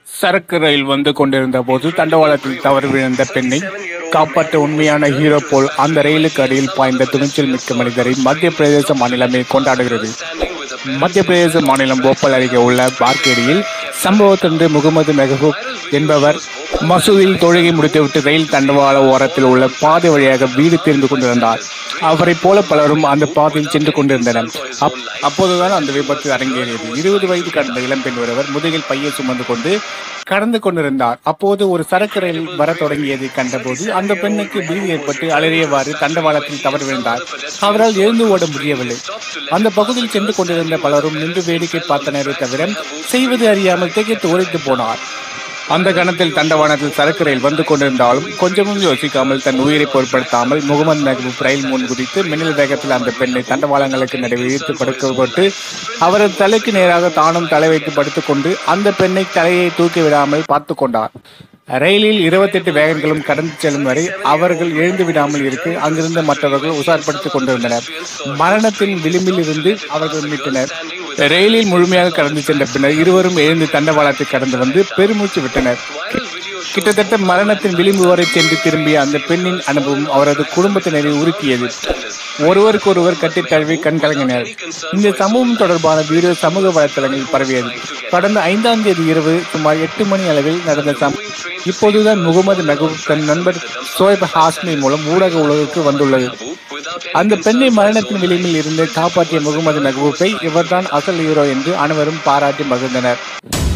சரக்கு ரயில் வந்து கொண்டிருந்த போது தண்டவாளத்தில் தவறு விழுந்த பெண்ணை காப்பாற்ற உண்மையான ஹீரோ போல் அந்த ரயிலுக்கு அடியில் பாய்ந்த துணிச்சல் மிக்க மனிதரை மத்திய பிரதேச மாநிலமே கொண்டாடுகிறது மத்திய பிரதேச மாநிலம் போபால் அருகே உள்ள பார்கேடியில் சம்பவத்தன்று முகமது மெஹபூப் என்பவர் மசூதியில் தொழுகை முடித்துவிட்டு ரயில் தண்டவாள ஓரத்தில் உள்ள பாதை வழியாக வீடு திரும்பி கொண்டிருந்தார் அவரைப் போல பலரும் அந்த பாதையில் சென்று கொண்டிருந்தனர் அப்- அப்போதுதான் அந்த விபத்து அரங்கேறியது இருபது வயது கடந்த இளம்பெண் ஒருவர் முதுகில் பையை சுமந்து கொண்டு கடந்து கொண்டிருந்தார் அப்போது ஒரு சரக்கு ரயில் வரத் தொடங்கியதை கண்டபோது அந்த பெண்ணுக்கு பீதி ஏற்பட்டு அலறியவாறு தண்டவாளத்தில் தவறு விழுந்தார் அவரால் எழுந்து ஓட முடியவில்லை அந்த பகுதியில் சென்று கொண்டிருந்த பலரும் நின்று வேடிக்கை பார்த்தனரே தவிர செய்வது அறியாமல் திகைத்து உரைத்து போனார் அந்த கணத்தில் தண்டவாளத்தில் சரக்கு ரயில் வந்து கொண்டிருந்தாலும் கொஞ்சமும் யோசிக்காமல் தன் உயிரை பொருட்படுத்தாமல் முகமது மெஹபூப் ரயில் முன் குதித்து மின்னல் வேகத்தில் அந்த பெண்ணை தண்டவாளங்களுக்கு நடுவே இழுத்து படுக்கப்பட்டு அவரது தலைக்கு நேராக தானும் தலை வைத்து படுத்துக்கொண்டு அந்த பெண்ணை தலையை தூக்கி விடாமல் பார்த்து கொண்டார் ரயிலில் இருபத்தெட்டு வேகன்களும் கடந்து செல்லும் வரை அவர்கள் எழுந்து விடாமல் இருக்க அங்கிருந்த மற்றவர்கள் உசார்படுத்திக் கொண்டிருந்தனர் மரணத்தின் விளிம்பில் இருந்து அவர்கள் மீட்டனர் ரயிலில் முழுமையாக கடந்து சென்ற பின்னர் இருவரும் எழுந்து தண்டவாளத்தை கடந்து வந்து பெருமூச்சு விட்டனர் கிட்டத்தட்ட மரணத்தின் விளிம்பு வரை சென்று திரும்பிய அந்த பெண்ணின் அனுபவம் அவரது குடும்பத்தினரை உருக்கியது ஒருவருக்கொருவர் கட்டித் தழுவி கண் கலங்கினர் இந்த சம்பவம் தொடர்பான வீடியோ சமூக வலைத்தளங்களில் பரவியது கடந்த ஐந்தாம் தேதி இரவு சுமார் எட்டு மணி அளவில் நடந்த சம்பவம் இப்போதுதான் முகமது மெஹபூப் தன் நண்பர் சோயப் ஹாஸ்மி மூலம் ஊடக உலகுக்கு வந்துள்ளது அந்த பெண்ணை மரணத்தின் விளிம்பில் இருந்து காப்பாற்றிய முகமது மெஹபூப்பை இவர்தான் அசல் ஹீரோ என்று அனைவரும் பாராட்டி மகிழ்ந்தனர்